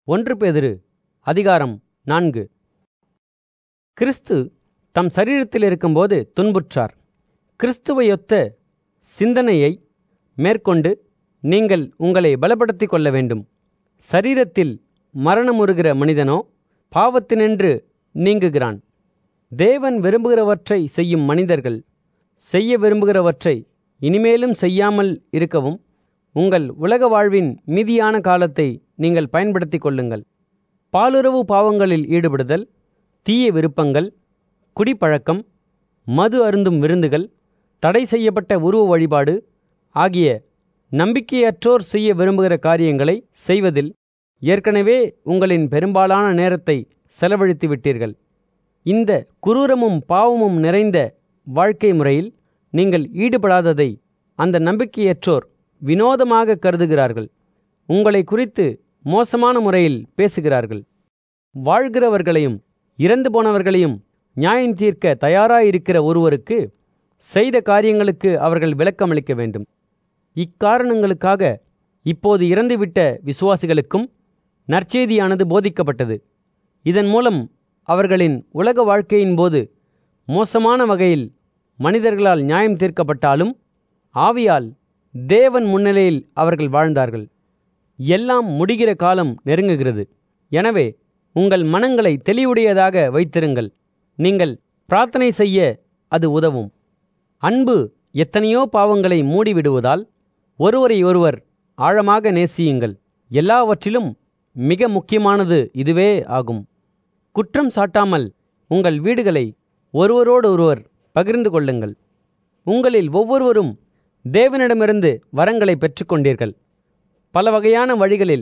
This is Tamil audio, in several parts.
ஒன்று பேதிரு அதிகாரம் நான்கு கிறிஸ்து தம் சரீரத்தில் இருக்கும்போது துன்புற்றார் கிறிஸ்துவையொத்த சிந்தனையை மேற்கொண்டு நீங்கள் உங்களை பலப்படுத்திக் கொள்ள வேண்டும் சரீரத்தில் மரணமுறுகிற மனிதனோ பாவத்தினின்று நீங்குகிறான் தேவன் விரும்புகிறவற்றை செய்யும் மனிதர்கள் செய்ய விரும்புகிறவற்றை இனிமேலும் செய்யாமல் இருக்கவும் உங்கள் உலக வாழ்வின் மீதியான காலத்தை நீங்கள் பயன்படுத்திக் கொள்ளுங்கள் பாலுறவு பாவங்களில் ஈடுபடுதல் தீய விருப்பங்கள் குடிப்பழக்கம் மது அருந்தும் விருந்துகள் தடை செய்யப்பட்ட உருவ வழிபாடு ஆகிய நம்பிக்கையற்றோர் செய்ய விரும்புகிற காரியங்களை செய்வதில் ஏற்கனவே உங்களின் பெரும்பாலான நேரத்தை செலவழித்து விட்டீர்கள் இந்த குரூரமும் பாவமும் நிறைந்த வாழ்க்கை முறையில் நீங்கள் ஈடுபடாததை அந்த நம்பிக்கையற்றோர் வினோதமாக கருதுகிறார்கள் உங்களை குறித்து மோசமான முறையில் பேசுகிறார்கள் வாழ்கிறவர்களையும் இறந்து போனவர்களையும் நியாயம் தீர்க்க தயாராயிருக்கிற ஒருவருக்கு செய்த காரியங்களுக்கு அவர்கள் விளக்கமளிக்க வேண்டும் இக்காரணங்களுக்காக இப்போது இறந்துவிட்ட விசுவாசிகளுக்கும் நற்செய்தியானது போதிக்கப்பட்டது இதன் மூலம் அவர்களின் உலக வாழ்க்கையின் போது மோசமான வகையில் மனிதர்களால் நியாயம் தீர்க்கப்பட்டாலும் ஆவியால் தேவன் முன்னிலையில் அவர்கள் வாழ்ந்தார்கள் எல்லாம் முடிகிற காலம் நெருங்குகிறது எனவே உங்கள் மனங்களை தெளிவுடையதாக வைத்திருங்கள் நீங்கள் பிரார்த்தனை செய்ய அது உதவும் அன்பு எத்தனையோ பாவங்களை மூடிவிடுவதால் ஒருவரை ஒருவர் ஆழமாக நேசியுங்கள் எல்லாவற்றிலும் மிக முக்கியமானது இதுவே ஆகும் குற்றம் சாட்டாமல் உங்கள் வீடுகளை ஒருவரோடு ஒருவர் பகிர்ந்து கொள்ளுங்கள் உங்களில் ஒவ்வொருவரும் தேவனிடமிருந்து வரங்களை பெற்றுக்கொண்டீர்கள் பல வகையான வழிகளில்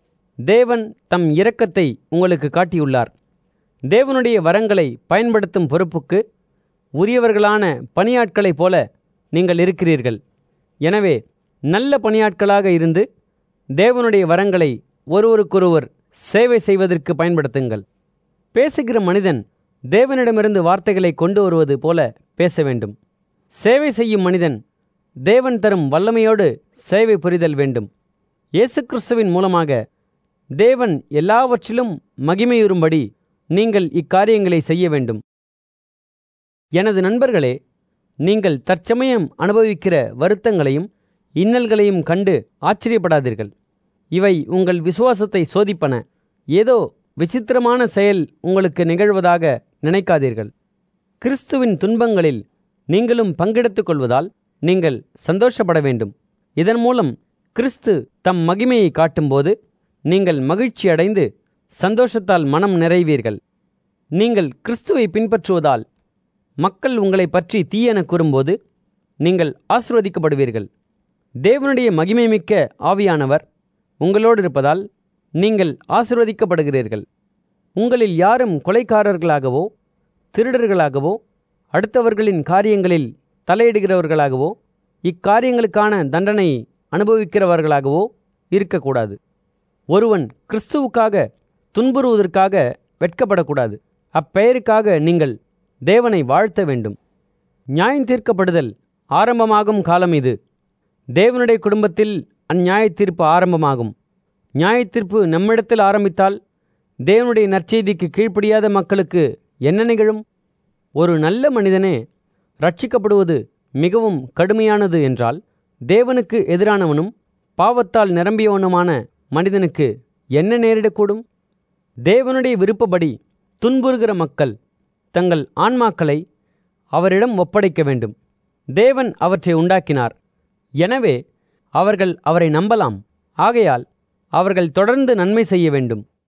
தேவன் தம் இரக்கத்தை உங்களுக்கு காட்டியுள்ளார் தேவனுடைய வரங்களை பயன்படுத்தும் பொறுப்புக்கு உரியவர்களான பணியாட்களைப் போல நீங்கள் இருக்கிறீர்கள் எனவே நல்ல பணியாட்களாக இருந்து தேவனுடைய வரங்களை ஒருவருக்கொருவர் சேவை செய்வதற்கு பயன்படுத்துங்கள் பேசுகிற மனிதன் தேவனிடமிருந்து வார்த்தைகளை கொண்டு வருவது போல பேச வேண்டும் சேவை செய்யும் மனிதன் தேவன் தரும் வல்லமையோடு சேவை புரிதல் வேண்டும் இயேசு கிறிஸ்துவின் மூலமாக தேவன் எல்லாவற்றிலும் மகிமையுறும்படி நீங்கள் இக்காரியங்களை செய்ய வேண்டும் எனது நண்பர்களே நீங்கள் தற்சமயம் அனுபவிக்கிற வருத்தங்களையும் இன்னல்களையும் கண்டு ஆச்சரியப்படாதீர்கள் இவை உங்கள் விசுவாசத்தை சோதிப்பன ஏதோ விசித்திரமான செயல் உங்களுக்கு நிகழ்வதாக நினைக்காதீர்கள் கிறிஸ்துவின் துன்பங்களில் நீங்களும் பங்கெடுத்துக் கொள்வதால் நீங்கள் சந்தோஷப்பட வேண்டும் இதன் மூலம் கிறிஸ்து தம் மகிமையை காட்டும்போது நீங்கள் மகிழ்ச்சி அடைந்து சந்தோஷத்தால் மனம் நிறைவீர்கள் நீங்கள் கிறிஸ்துவை பின்பற்றுவதால் மக்கள் உங்களை பற்றி தீயென கூறும்போது நீங்கள் ஆசிர்வதிக்கப்படுவீர்கள் தேவனுடைய மகிமைமிக்க ஆவியானவர் உங்களோடு இருப்பதால் நீங்கள் ஆசிர்வதிக்கப்படுகிறீர்கள் உங்களில் யாரும் கொலைக்காரர்களாகவோ திருடர்களாகவோ அடுத்தவர்களின் காரியங்களில் தலையிடுகிறவர்களாகவோ இக்காரியங்களுக்கான தண்டனை அனுபவிக்கிறவர்களாகவோ இருக்கக்கூடாது ஒருவன் கிறிஸ்துவுக்காக துன்புறுவதற்காக வெட்கப்படக்கூடாது அப்பெயருக்காக நீங்கள் தேவனை வாழ்த்த வேண்டும் நியாயம் தீர்க்கப்படுதல் ஆரம்பமாகும் காலம் இது தேவனுடைய குடும்பத்தில் அந்நியாய தீர்ப்பு ஆரம்பமாகும் நியாய தீர்ப்பு நம்மிடத்தில் ஆரம்பித்தால் தேவனுடைய நற்செய்திக்கு கீழ்ப்படியாத மக்களுக்கு என்ன நிகழும் ஒரு நல்ல மனிதனே ரட்சிக்கப்படுவது மிகவும் கடுமையானது என்றால் தேவனுக்கு எதிரானவனும் பாவத்தால் நிரம்பியவனுமான மனிதனுக்கு என்ன நேரிடக்கூடும் தேவனுடைய விருப்பப்படி துன்புறுகிற மக்கள் தங்கள் ஆன்மாக்களை அவரிடம் ஒப்படைக்க வேண்டும் தேவன் அவற்றை உண்டாக்கினார் எனவே அவர்கள் அவரை நம்பலாம் ஆகையால் அவர்கள் தொடர்ந்து நன்மை செய்ய வேண்டும்